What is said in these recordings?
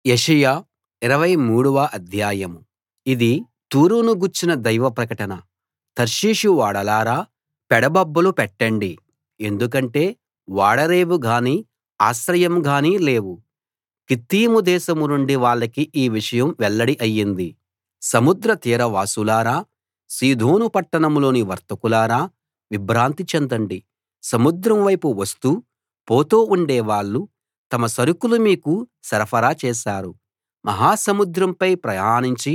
యెషయా ఇరవై మూడవ అధ్యాయం ఇది తూరును గూర్చిన దైవ ప్రకటన తర్షీషు ఓడలారా పెడబొబ్బలు పెట్టండి ఎందుకంటే ఓడరేవు గానీ ఆశ్రయం గానీ లేవు కిత్తీము దేశం నుండి వాళ్ళకి ఈ విషయం వెల్లడి అయింది సముద్ర తీరవాసులారా సీదోను పట్టణంలోని వర్తకులారా విభ్రాంతి చెందండి సముద్రం వైపు వస్తూ పోతూ ఉండేవాళ్ళు తమ సరుకులు మీకు సరఫరా చేశారు మహాసముద్రంపై ప్రయాణించి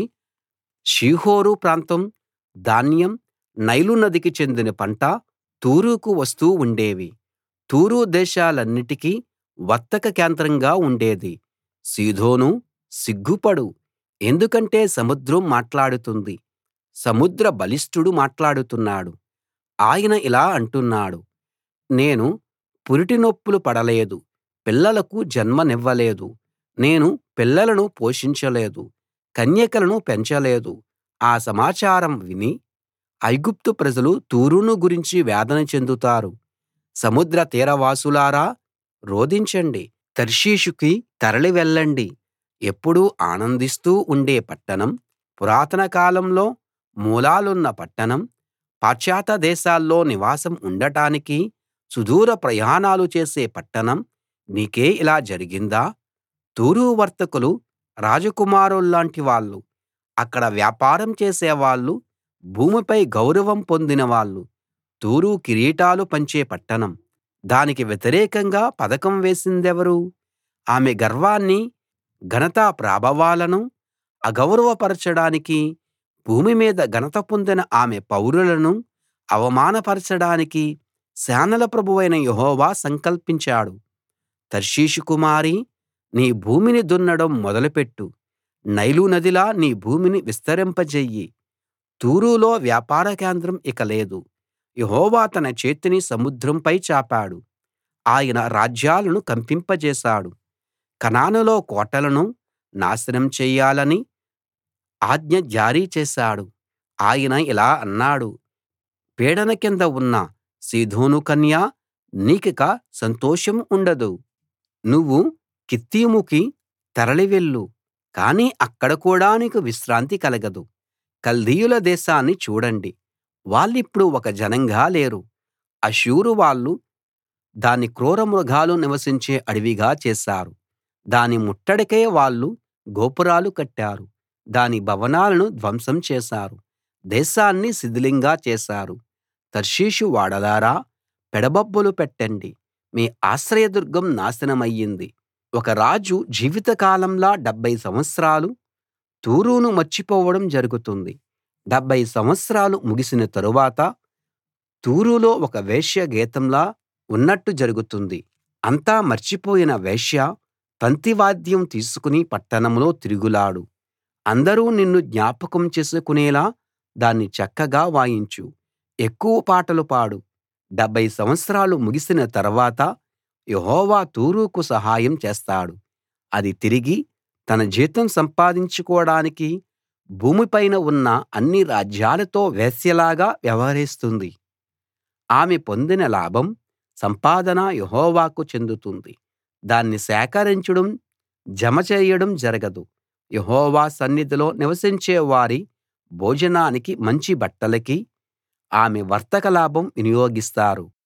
షీహోరు ప్రాంతం ధాన్యం నైలు నదికి చెందిన పంట తూరుకు వస్తూ ఉండేవి తూరు దేశాలన్నిటికీ వర్తక కేంద్రంగా ఉండేది సీదోనూ సిగ్గుపడు ఎందుకంటే సముద్రం మాట్లాడుతుంది సముద్ర బలిష్ఠుడు మాట్లాడుతున్నాడు ఆయన ఇలా అంటున్నాడు నేను పురిటి నొప్పులు పడలేదు పిల్లలకు జన్మనివ్వలేదు నేను పిల్లలను పోషించలేదు కన్యకలను పెంచలేదు ఆ సమాచారం విని ఐగుప్తు ప్రజలు తూరును గురించి వేదన చెందుతారు సముద్ర తీరవాసులారా రోదించండి తర్షీషుకి తరలి వెళ్ళండి ఎప్పుడూ ఆనందిస్తూ ఉండే పట్టణం పురాతన కాలంలో మూలాలున్న పట్టణం పాశ్చాత్య దేశాల్లో నివాసం ఉండటానికి సుదూర ప్రయాణాలు చేసే పట్టణం నీకే ఇలా జరిగిందా తూరు వర్తకులు రాజకుమారుల్లాంటి వాళ్ళు అక్కడ వ్యాపారం చేసేవాళ్ళు భూమిపై గౌరవం పొందిన వాళ్ళు తూరు కిరీటాలు పంచే పట్టణం దానికి వ్యతిరేకంగా పథకం వేసిందెవరు ఆమె గర్వాన్ని ఘనతా ప్రాభవాలను అగౌరవపరచడానికి భూమి మీద ఘనత పొందిన ఆమె పౌరులను అవమానపరచడానికి సేనల ప్రభువైన యెహోవా సంకల్పించాడు తర్షీషు కుమారీ నీ భూమిని దున్నడం మొదలుపెట్టు నైలు నదిలా నీ భూమిని విస్తరింపజెయ్యి తూరులో వ్యాపార కేంద్రం ఇక లేదు యెహోవా తన చేతిని సముద్రంపై చాపాడు ఆయన రాజ్యాలను కంపింపజేశాడు కనానులో కోటలను నాశనం చెయ్యాలని ఆజ్ఞ జారీ చేశాడు ఆయన ఇలా అన్నాడు పీడన కింద ఉన్న సీదోను కన్యా నీకిక సంతోషం ఉండదు నువ్వు కిత్తీముకి తరలి వెళ్ళు కానీ అక్కడ కూడా నీకు విశ్రాంతి కలగదు కల్దీయుల దేశాన్ని చూడండి వాళ్ళిప్పుడు ఒక జనంగా లేరు అష్షూరు వాళ్ళు దాన్ని క్రూర మృగాలు నివసించే అడవిగా చేశారు దాని ముట్టడికై వాళ్ళు గోపురాలు కట్టారు దాని భవనాలను ధ్వంసం చేశారు దేశాన్ని శిథిలంగా చేశారు తర్షీషు ఓడలారా పెడబొబ్బలు పెట్టండి మీ ఆశ్రయదుర్గం నాశనమయ్యింది ఒక రాజు జీవితకాలంలా డెబ్భై సంవత్సరాలు తూరును మర్చిపోవడం జరుగుతుంది డెబ్భై సంవత్సరాలు ముగిసిన తరువాత తూరులో ఒక వేశ్య గీతంలా ఉన్నట్టు జరుగుతుంది అంతా మర్చిపోయిన వేశ్య తంతివాద్యం తీసుకుని పట్టణంలో తిరుగులాడు అందరూ నిన్ను జ్ఞాపకం చేసుకునేలా దాన్ని చక్కగా వాయించు ఎక్కువ పాటలు పాడు డెబ్భై సంవత్సరాలు ముగిసిన తర్వాత యెహోవా తూరుకు సహాయం చేస్తాడు అది తిరిగి తన జీతం సంపాదించుకోడానికి భూమిపైన ఉన్న అన్ని రాజ్యాలతో వేశ్యలాగా వ్యవహరిస్తుంది ఆమె పొందిన లాభం సంపాదన యెహోవాకు చెందుతుంది దాన్ని సేకరించడం జమ చేయడం జరగదు యెహోవా సన్నిధిలో నివసించే వారి భోజనానికి మంచి బట్టలకి ఆమె వర్తక లాభం వినియోగిస్తారు